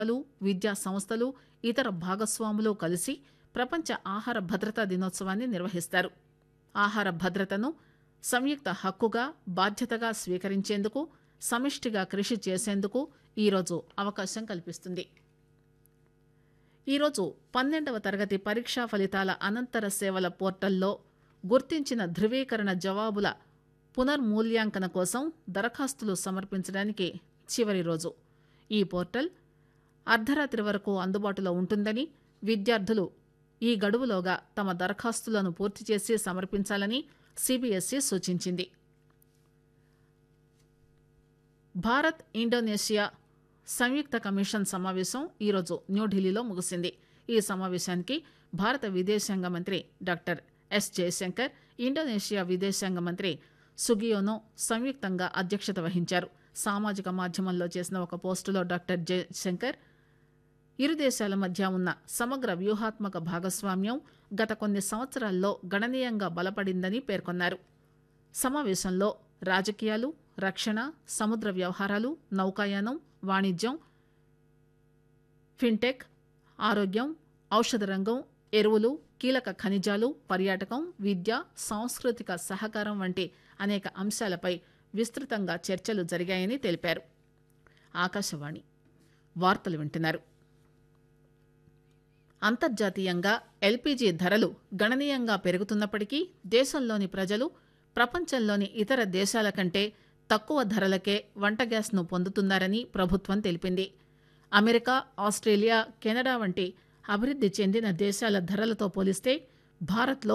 లు, విద్యా సంస్థలు ఇతర భాగస్వాములు కలిసి ప్రపంచ ఆహార భద్రతా దినోత్సవాన్ని నిర్వహిస్తారు ఆహార భద్రతను సంయుక్త హక్కుగా బాధ్యతగా స్వీకరించేందుకు సమిష్టిగా కృషి చేసేందుకు ఈరోజు అవకాశం కల్పిస్తుంది ఈరోజు పన్నెండవ తరగతి పరీక్షా ఫలితాల అనంతర సేవల పోర్టల్లో గుర్తించిన ధృవీకరణ జవాబుల పునర్మూల్యాంకన కోసం దరఖాస్తులు సమర్పించడానికి చివరి రోజు ఈ పోర్టల్ అర్ధరాత్రి వరకు అందుబాటులో ఉంటుందని విద్యార్థులు ఈ గడువులోగా తమ దరఖాస్తులను పూర్తి చేసి సమర్పించాలని సిబిఎస్ఈ సూచించింది భారత్ ఇండోనేషియా సంయుక్త కమిషన్ సమావేశం ఈరోజు న్యూఢిల్లీలో ముగిసింది ఈ సమావేశానికి భారత విదేశాంగ మంత్రి డాక్టర్ ఎస్ జయశంకర్ ఇండోనేషియా విదేశాంగ మంత్రి సుగియోనో సంయుక్తంగా అధ్యక్షత వహించారు సామాజిక మాధ్యమంలో చేసిన ఒక పోస్టులో డాక్టర్ జయశంకర్ ఇరు దేశాల మధ్య ఉన్న సమగ్ర వ్యూహాత్మక భాగస్వామ్యం గత కొన్ని సంవత్సరాల్లో గణనీయంగా బలపడిందని పేర్కొన్నారు సమావేశంలో రాజకీయాలు రక్షణ సముద్ర వ్యవహారాలు నౌకాయానం వాణిజ్యం ఫిన్టెక్ ఆరోగ్యం ఔషధ రంగం ఎరువులు కీలక ఖనిజాలు పర్యాటకం విద్య సాంస్కృతిక సహకారం వంటి అనేక అంశాలపై విస్తృతంగా చర్చలు జరిగాయని తెలిపారు ఆకాశవాణి వార్తలు వింటున్నారు అంతర్జాతీయంగా ఎల్పీజీ ధరలు గణనీయంగా పెరుగుతున్నప్పటికీ దేశంలోని ప్రజలు ప్రపంచంలోని ఇతర దేశాల కంటే తక్కువ ధరలకే వంట గ్యాస్ను పొందుతున్నారని ప్రభుత్వం తెలిపింది అమెరికా ఆస్ట్రేలియా కెనడా వంటి అభివృద్ది చెందిన దేశాల ధరలతో పోలిస్తే భారత్లో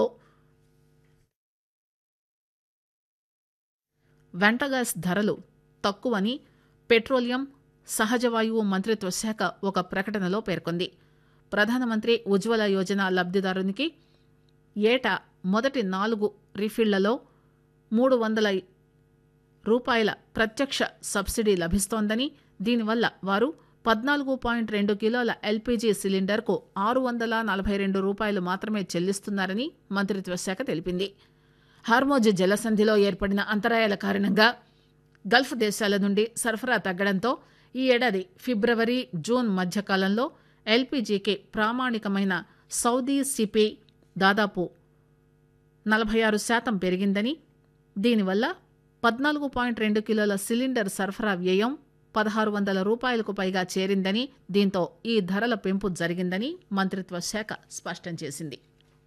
వంట గ్యాస్ ధరలు తక్కువని పెట్రోలియం సహజ వాయువు మంత్రిత్వ శాఖ ఒక ప్రకటనలో పేర్కొంది ప్రధానమంత్రి ఉజ్వల యోజన లబ్దిదారునికి ఏటా మొదటి నాలుగు రీఫిళ్లలో మూడు వందల రూపాయల ప్రత్యక్ష సబ్సిడీ లభిస్తోందని దీనివల్ల వారు పద్నాలుగు పాయింట్ రెండు కిలోల ఎల్పీజీ సిలిండర్కు ఆరు వందల నలభై రెండు రూపాయలు మాత్రమే చెల్లిస్తున్నారని మంత్రిత్వ శాఖ తెలిపింది హార్మోజ్ జలసంధిలో ఏర్పడిన అంతరాయాల కారణంగా గల్ఫ్ దేశాల నుండి సరఫరా తగ్గడంతో ఈ ఏడాది ఫిబ్రవరి జూన్ మధ్యకాలంలో ఎల్పీజీకి ప్రామాణికమైన సౌదీ సిపి దాదాపు నలభై ఆరు శాతం పెరిగిందని దీనివల్ల పద్నాలుగు పాయింట్ రెండు కిలోల సిలిండర్ సరఫరా వ్యయం పదహారు వందల రూపాయలకు పైగా చేరిందని దీంతో ఈ ధరల పెంపు జరిగిందని మంత్రిత్వ శాఖ స్పష్టం చేసింది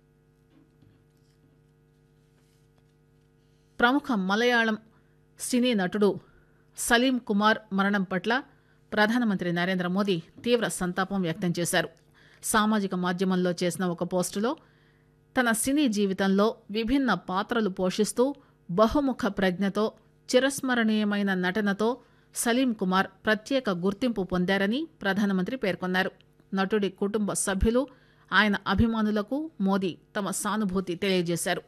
ప్రముఖ మలయాళం సినీ నటుడు సలీం కుమార్ మరణం పట్ల ప్రధానమంత్రి నరేంద్ర మోదీ తీవ్ర సంతాపం వ్యక్తం చేశారు సామాజిక మాధ్యమంలో చేసిన ఒక పోస్టులో తన సినీ జీవితంలో విభిన్న పాత్రలు పోషిస్తూ బహుముఖ ప్రజ్ఞతో చిరస్మరణీయమైన నటనతో సలీం కుమార్ ప్రత్యేక గుర్తింపు పొందారని ప్రధానమంత్రి పేర్కొన్నారు నటుడి కుటుంబ సభ్యులు ఆయన అభిమానులకు మోదీ తమ సానుభూతి తెలియజేశారు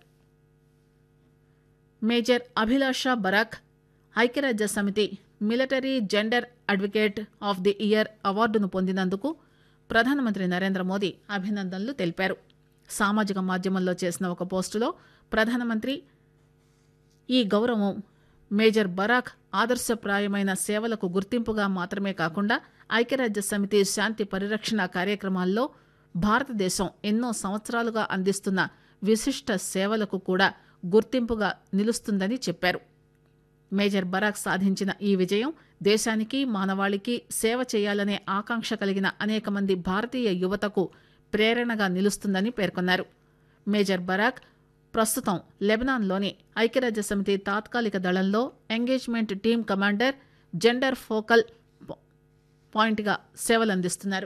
మేజర్ అభిలాషా బరాక్ ఐక్యరాజ్య సమితి military gender advocate of the year అవార్డును పొందినందుకు ప్రధానమంత్రి నరేంద్ర మోదీ అభినందనలు తెలిపారు సామాజిక మాధ్యమంలో చేసిన ఒక పోస్టులో ప్రధానమంత్రి ఈ గౌరవం మేజర్ బరాక్ ఆదర్శప్రాయమైన సేవలకు గుర్తింపుగా మాత్రమే కాకుండా ఐక్యరాజ్య సమితి శాంతి పరిరక్షణ కార్యక్రమాల్లో భారతదేశం ఎన్నో సంవత్సరాలుగా అందిస్తున్న విశిష్ట సేవలకు కూడా గుర్తింపుగా నిలుస్తుందని చెప్పారు మేజర్ బరాక్ సాధించిన ఈ విజయం దేశానికి మానవాళికి సేవ చేయాలనే ఆకాంక్ష కలిగిన అనేక మంది భారతీయ యువతకు ప్రేరణగా నిలుస్తుందని పేర్కొన్నారు మేజర్ బరాక్ ప్రస్తుతం లెబనాన్లోని ఐక్యరాజ్య సమితి తాత్కాలిక దళంలో engagement team commander gender focal పాయింట్గా సేవలందిస్తున్నారు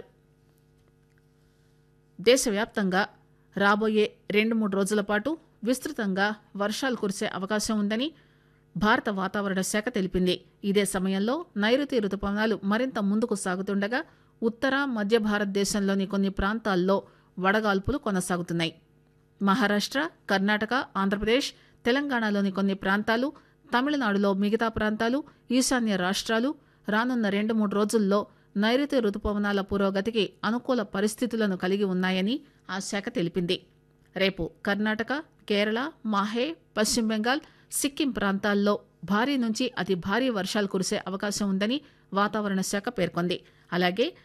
దేశవ్యాప్తంగా రాబోయే రెండు మూడు రోజుల పాటు విస్తృతంగా వర్షాలు కురిసే అవకాశం ఉందని భారత వాతావరణ శాఖ తెలిపింది ఇదే సమయంలో నైరుతి రుతుపవనాలు మరింత ముందుకు సాగుతుండగా ఉత్తర మధ్య భారతదేశంలోని కొన్ని ప్రాంతాల్లో వడగాల్పులు కొనసాగుతున్నాయి మహారాష్ట్ర కర్ణాటక ఆంధ్రప్రదేశ్ తెలంగాణలోని కొన్ని ప్రాంతాలు తమిళనాడులో మిగతా ప్రాంతాలు ఈశాన్య రాష్ట్రాలు రానున్న రెండు మూడు రోజుల్లో నైరుతి రుతుపవనాల పురోగతికి అనుకూల పరిస్థితులను కలిగి ఉన్నాయని ఆ శాఖ తెలిపింది రేపు కర్ణాటక కేరళ మాహే పశ్చిమ బెంగాల్ సిక్కిం ప్రాంతాల్లో భారీ నుంచి అతి భారీ వర్షాలు కురిసే అవకాశం ఉందని వాతావరణ శాఖ పేర్కొంది అలాగే